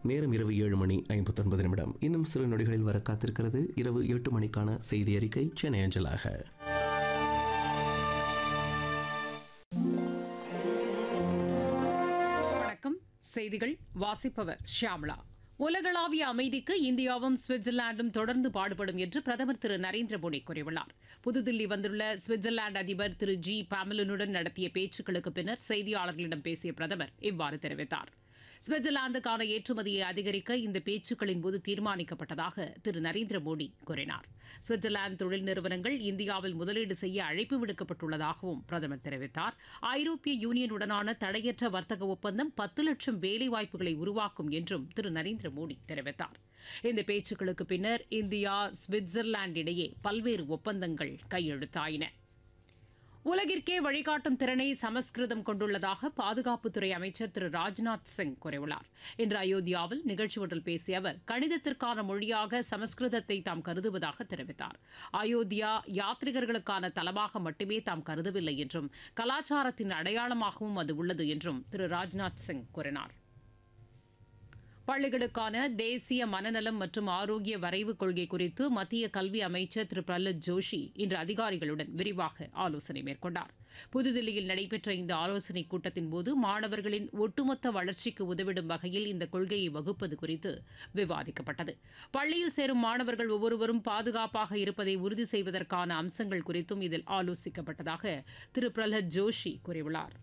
நேரம் இரவு ஏழு மணி ஐம்பத்தொன்பது நிமிடம் இன்னும் சில நொடிகளில் வர காத்திருக்கிறது இரவு எட்டு மணிக்கான செய்தி அறிக்கை சென்னை அஞ்சலாக வணக்கம் செய்திகள் வாசிப்பவர் ஷியாம்லா உலகளாவிய அமைதிக்கு இந்தியாவும் சுவிட்சர்லாந்தும் தொடர்ந்து பாடுபடும் என்று பிரதமர் திரு நரேந்திர மோடி கூறியுள்ளார் புதுதில்லி வந்துள்ள சுவிட்சர்லாந்து அதிபர் திரு ஜி பாமலனுடன் நடத்திய பேச்சுக்களுக்கு பின்னர் செய்தியாளர்களிடம் பேசிய பிரதமர் இவ்வாறு தெரிவித்தார் சுவிட்சர்லாந்துக்கான ஏற்றுமதியை அதிகரிக்க இந்த பேச்சுக்களின் போது தீர்மானிக்கப்பட்டதாக திரு நரேந்திர மோடி கூறினார் சுவிட்சர்லாந்து தொழில் நிறுவனங்கள் இந்தியாவில் முதலீடு செய்ய அழைப்பு விடுக்கப்பட்டுள்ளதாகவும் பிரதமர் தெரிவித்தார் ஐரோப்பிய யூனியனுடனான தடையற்ற வர்த்தக ஒப்பந்தம் பத்து லட்சம் வேலைவாய்ப்புகளை உருவாக்கும் என்றும் திரு நரேந்திர மோடி தெரிவித்தார் இந்த பேச்சுக்களுக்கு பின்னர் இந்தியா சுவிட்சர்லாந்து இடையே பல்வேறு ஒப்பந்தங்கள் கையெழுத்தாயின உலகிற்கே வழிகாட்டும் திறனை சமஸ்கிருதம் கொண்டுள்ளதாக பாதுகாப்புத்துறை அமைச்சர் திரு ராஜ்நாத் சிங் கூறியுள்ளார் இன்று அயோத்தியாவில் நிகழ்ச்சி ஒன்றில் பேசிய அவர் கணிதத்திற்கான மொழியாக சமஸ்கிருதத்தை தாம் கருதுவதாக தெரிவித்தார் அயோத்தியா யாத்ரிகர்களுக்கான தலமாக மட்டுமே தாம் கருதவில்லை என்றும் கலாச்சாரத்தின் அடையாளமாகவும் அது உள்ளது என்றும் திரு ராஜ்நாத் சிங் கூறினார் பள்ளிகளுக்கான தேசிய மனநலம் மற்றும் ஆரோக்கிய வரைவு கொள்கை குறித்து மத்திய கல்வி அமைச்சர் திரு பிரஹ்லத் ஜோஷி இன்று அதிகாரிகளுடன் விரிவாக ஆலோசனை மேற்கொண்டார் புதுதில்லியில் நடைபெற்ற இந்த ஆலோசனைக் கூட்டத்தின் போது மாணவர்களின் ஒட்டுமொத்த வளர்ச்சிக்கு உதவிடும் வகையில் இந்த கொள்கையை வகுப்பது குறித்து விவாதிக்கப்பட்டது பள்ளியில் சேரும் மாணவர்கள் ஒவ்வொருவரும் பாதுகாப்பாக இருப்பதை உறுதி செய்வதற்கான அம்சங்கள் குறித்தும் இதில் ஆலோசிக்கப்பட்டதாக திரு பிரஹ்லத் ஜோஷி கூறியுள்ளார்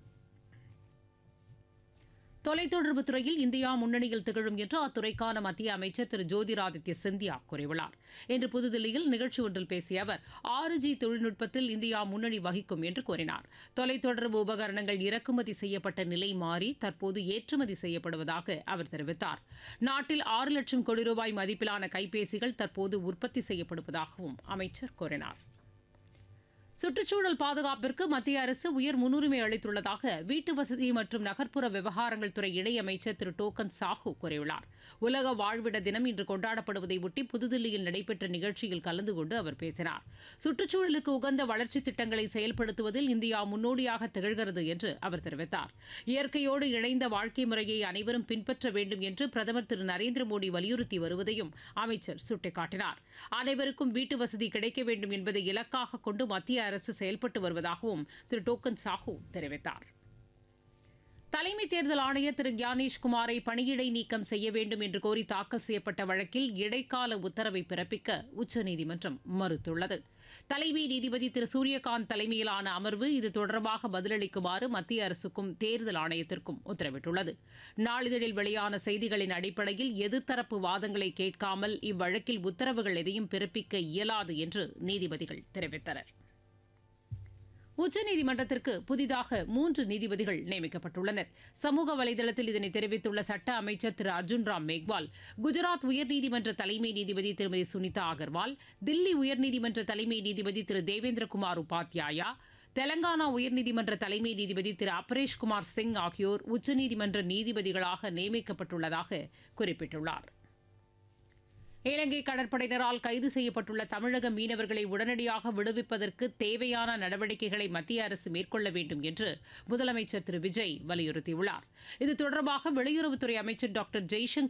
தொலைத்தொடர்பு துறையில் இந்தியா முன்னணியில் திகழும் என்று அத்துறைக்கான மத்திய அமைச்சர் திரு ஜோதிராதித்ய சிந்தியா கூறியுள்ளார் இன்று புதுதில்லியில் நிகழ்ச்சி ஒன்றில் பேசிய அவர் ஆறு ஜி தொழில்நுட்பத்தில் இந்தியா முன்னணி வகிக்கும் என்று கூறினார் தொலைத்தொடர்பு உபகரணங்கள் இறக்குமதி செய்யப்பட்ட நிலை மாறி தற்போது ஏற்றுமதி செய்யப்படுவதாக அவர் தெரிவித்தார் நாட்டில் ஆறு லட்சம் கோடி ரூபாய் மதிப்பிலான கைபேசிகள் தற்போது உற்பத்தி செய்யப்படுவதாகவும் அமைச்சர் கூறினார் சுற்றுச்சூழல் பாதுகாப்பிற்கு மத்திய அரசு உயர் முன்னுரிமை அளித்துள்ளதாக வீட்டு வசதி மற்றும் நகர்ப்புற விவகாரங்கள் துறை இணையமைச்சர் திரு டோக்கன் சாஹூ கூறியுள்ளார் உலக வாழ்விட தினம் இன்று கொண்டாடப்படுவதை ஒட்டி புதுதில்லியில் நடைபெற்ற நிகழ்ச்சியில் கலந்து கொண்டு அவர் பேசினார் சுற்றுச்சூழலுக்கு உகந்த வளர்ச்சித் திட்டங்களை செயல்படுத்துவதில் இந்தியா முன்னோடியாக திகழ்கிறது என்று அவர் தெரிவித்தார் இயற்கையோடு இணைந்த வாழ்க்கை முறையை அனைவரும் பின்பற்ற வேண்டும் என்று பிரதமர் திரு நரேந்திர மோடி வலியுறுத்தி வருவதையும் அமைச்சர் சுட்டிக்காட்டினார் அனைவருக்கும் வீட்டு வசதி கிடைக்க வேண்டும் என்பதை இலக்காக கொண்டு மத்திய அரசு செயல்பட்டு வருவதாகவும் திரு டோக்கன் சாஹூ தெரிவித்தார் தலைமை தேர்தல் ஆணையர் திரு ஞானேஷ்குமாரை பணியிடை நீக்கம் செய்ய வேண்டும் என்று கோரி தாக்கல் செய்யப்பட்ட வழக்கில் இடைக்கால உத்தரவை பிறப்பிக்க உச்சநீதிமன்றம் மறுத்துள்ளது தலைமை நீதிபதி திரு சூரியகாந்த் தலைமையிலான அமர்வு இது தொடர்பாக பதிலளிக்குமாறு மத்திய அரசுக்கும் தேர்தல் ஆணையத்திற்கும் உத்தரவிட்டுள்ளது நாளிதழில் வெளியான செய்திகளின் அடிப்படையில் எதிர்த்தரப்பு வாதங்களை கேட்காமல் இவ்வழக்கில் உத்தரவுகள் எதையும் பிறப்பிக்க இயலாது என்று நீதிபதிகள் தெரிவித்தனர் உச்சநீதிமன்றத்திற்கு புதிதாக மூன்று நீதிபதிகள் நியமிக்கப்பட்டுள்ளனர் சமூக வலைதளத்தில் இதனை தெரிவித்துள்ள சட்ட அமைச்சர் திரு அர்ஜுன் ராம் மேக்வால் குஜராத் உயர்நீதிமன்ற தலைமை நீதிபதி திருமதி சுனிதா அகர்வால் தில்லி உயர்நீதிமன்ற தலைமை நீதிபதி திரு தேவேந்திரகுமார் உபாத்யாயா தெலங்கானா உயர்நீதிமன்ற தலைமை நீதிபதி திரு அபரேஷ்குமார் சிங் ஆகியோர் உச்சநீதிமன்ற நீதிபதிகளாக நியமிக்கப்பட்டுள்ளதாக குறிப்பிட்டுள்ளார் இலங்கை கடற்படையினரால் கைது செய்யப்பட்டுள்ள தமிழக மீனவர்களை உடனடியாக விடுவிப்பதற்கு தேவையான நடவடிக்கைகளை மத்திய அரசு மேற்கொள்ள வேண்டும் என்று முதலமைச்சர் திரு விஜய் வலியுறுத்தியுள்ளார் இது தொடர்பாக வெளியுறவுத்துறை அமைச்சர் டாக்டர் ஜெய்சங்கர்